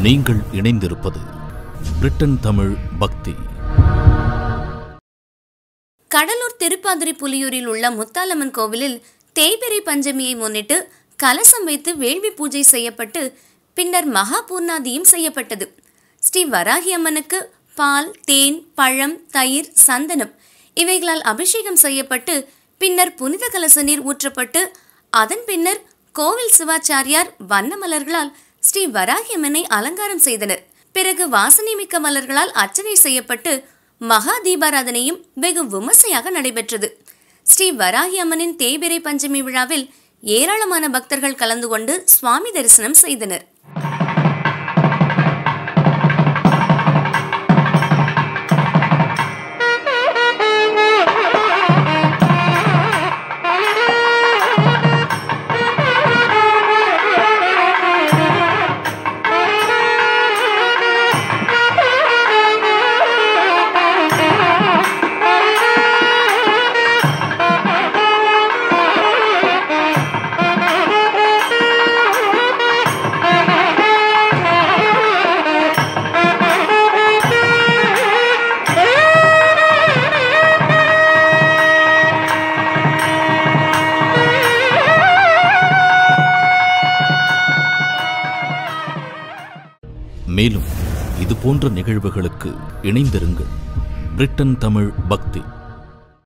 நீங்கள் இணைந்திருப்பது பிரிட்டன் தமிழ் பக்தி கடலூர் திருப்பாதிரி புலியூரில் உள்ள முத்தாலம்மன் கோவிலில் தேய்பிறை பஞ்சமியை முன்னிட்டு கலசம் வைத்து வேள்வி பூஜை செய்யப்பட்டு பின்னர் மகா பூர்ணாதியும் செய்யப்பட்டது ஸ்ரீ வராகி அம்மனுக்கு பால் தேன் பழம் தயிர் சந்தனம் இவைகளால் அபிஷேகம் செய்யப்பட்டு பின்னர் புனித கலச நீர் ஊற்றப்பட்டு அதன் பின்னர் கோவில் சிவாச்சாரியார் வண்ண மலர்களால் ஸ்ரீ வராகி அம்மனை அலங்காரம் செய்தனர் பிறகு வாசனைமிக்க மலர்களால் அர்ச்சனை செய்யப்பட்டு மகா தீபாராதனையும் வெகு விமர்சையாக நடைபெற்றது ஸ்ரீ வராகி அம்மனின் தேய்பிறை பஞ்சமி விழாவில் ஏராளமான பக்தர்கள் கலந்து கொண்டு சுவாமி தரிசனம் செய்தனர் மேலும் இது போன்ற நிகழ்வுகளுக்கு இணைந்திருங்கள் பிரிட்டன் தமிழ் பக்தி